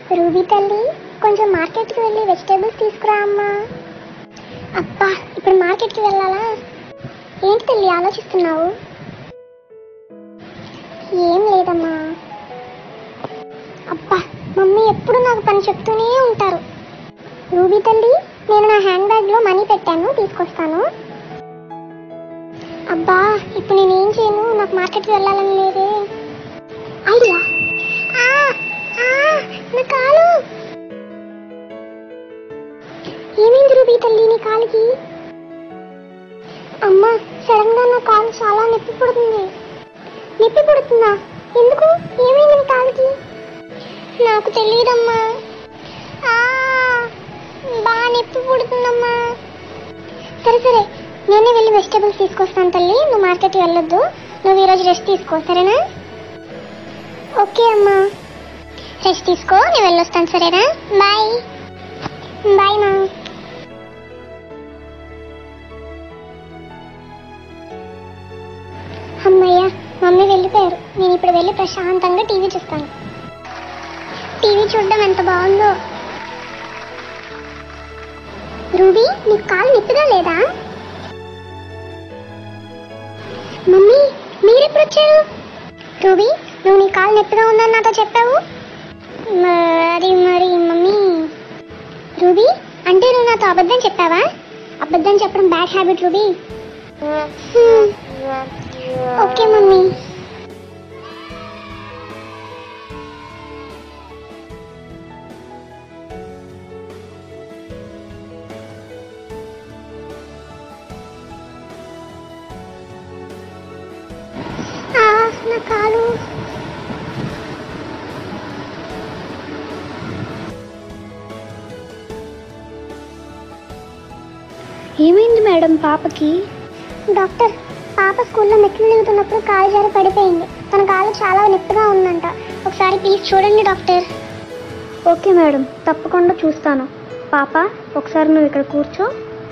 Ruby తల్లి కొంచెం మార్కెట్కి వెళ్ళి వెజిటేబుల్స్ తీసుకురా అమ్మా అబ్బా ఇప్పుడు మార్కెట్కి వెళ్ళాలా ఏంటి తల్లి ఆలోచిస్తున్నావు ఏం లేదమ్మా అబ్బా మమ్మీ ఎప్పుడు నాకు పని చెప్తూనే ఉంటారు రూబీ తల్లి నేను నా హ్యాండ్ బ్యాగ్లో మనీ పెట్టాను తీసుకొస్తాను అబ్బా ఇప్పుడు నేను ఏం చేయను నాకు మార్కెట్కి వెళ్ళాలని లేదే ఐడియా ఆ, ఆ, నా కాలు ఏమైంది రూబీ తల్లి నీ కాలుకి అమ్మా సడన్ గా నా కాలు చాలా నొప్పి పుడుతుంది నొప్పి పుడుతుందా ఎందుకు ఏమైంది నీ కాలుకి నాకు తెలియదమ్మా ఆ, బాగా నొప్పి పుడుతుందమ్మా సరే సరే నేనే వెళ్ళి వెజిటేబుల్స్ తీసుకొస్తాను తల్లి నువ్వు మార్కెట్కి వెళ్ళొద్దు నువ్వు ఈరోజు రెస్ట్ తీసుకో సరేనా ఓకే అమ్మా రెస్ట్ తీసుకో నేను వెళ్ళొస్తాను సరేనా బాయ్ బాయ్ మా అమ్మయ్య మమ్మీ వెళ్ళిపోయారు నేను ఇప్పుడు వెళ్ళి ప్రశాంతంగా టీవీ చూస్తాను టీవీ చూడడం ఎంత బాగుందో రూబీ నీకు కాలు నొప్పిగా లేదా మమ్మీ మీరెప్పుడు వచ్చారు రూబీ నువ్వు నీ కాలు నొప్పిగా ఉందని నాతో చెప్పావు మరి మరి మమ్మీ రూబీ అంటే నువ్వు నాతో అబద్ధం చెప్పావా అబద్ధం చెప్పడం bad habit Ruby hmm. Okay mummy ఆ, నా కాలు ఏమైంది మేడం పాపకి డాక్టర్ పాప స్కూల్లో మెట్లు దిగుతున్నప్పుడు కాలు జారి పడిపోయింది తన కాలు చాలా నొప్పిగా ఉందంట ఒకసారి ప్లీజ్ చూడండి డాక్టర్ ఓకే మేడం తప్పకుండా చూస్తాను పాప ఒకసారి నువ్వు ఇక్కడ కూర్చో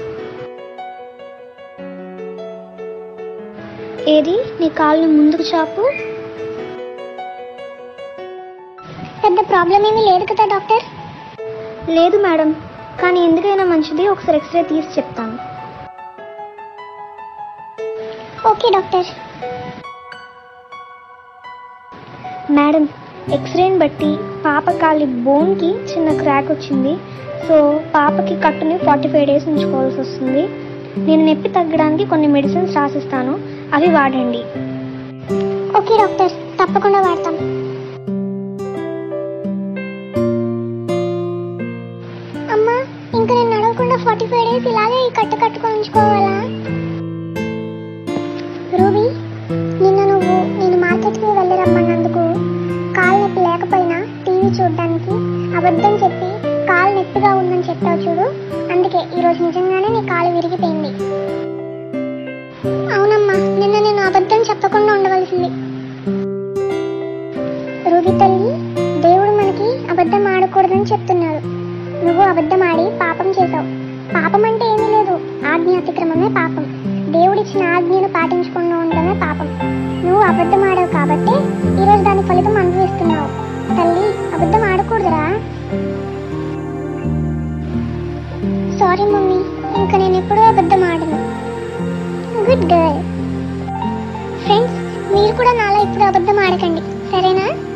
ఏది నీ కాలుని ముందుకు చాపు పెద్ద ప్రాబ్లం ఏమీ లేదు కదా డాక్టర్ లేదు మేడం కానీ ఎందుకైనా మంచిది ఒకసారి ఎక్స్రే తీసి చెప్తాను ఓకే డాక్టర్ మేడం ఎక్స్రేని బట్టి పాప కాలి బోన్కి చిన్న క్రాక్ వచ్చింది సో పాపకి కట్టుని ఫార్టీ ఫైవ్ డేస్ ఉంచుకోవాల్సి వస్తుంది నేను నొప్పి తగ్గడానికి కొన్ని మెడిసిన్స్ రాసిస్తాను అవి వాడండి ఓకే డాక్టర్ తప్పకుండా వాడతాం అమ్మా ఇంకా నేను నడవకుండా ఫార్టీ ఫైవ్ డేస్ ఇలాగే ఈ కట్టు కట్టుకొని ఉంచుకోవాలా రూబీ నిన్న నువ్వు నేను మార్కెట్కి వెళ్ళి రమ్మన్నందుకు కాలు నొప్పి లేకపోయినా టీవీ చూడడానికి అబద్ధం చెప్పి కాలు నొప్పిగా ఉందని చెప్పావు చూడు అందుకే ఈరోజు నిజంగానే నీ కాలు విరిగిపోయింది అవునమ్మా నిన్న నేను అబద్ధం చెప్పకుండా ఉండవలసింది రూబీ తల్లి దేవుడు మనకి అబద్ధం ఆడకూడదని చెప్తున్నాడు నువ్వు అబద్ధం ఆడి పాపం చేశావు పాపం అంటే ఏమీ లేదు ఆజ్ఞ అతిక్రమమే పాపం దేవుడిచ్చిన ఆజ్ఞను పాటించకుండా ఉండడమే పాపం నువ్వు అబద్ధం ఆడావు కాబట్టి ఈరోజు దాని ఫలితం అనుభవిస్తున్నావు తల్లి అబద్ధం ఆడకూడదురా సారీ మమ్మీ ఇంకా నేను ఎప్పుడూ అబద్ధం ఆడను గుడ్ గర్ల్ ఫ్రెండ్స్ మీరు కూడా నాలో ఇప్పుడు అబద్ధం ఆడకండి సరేనా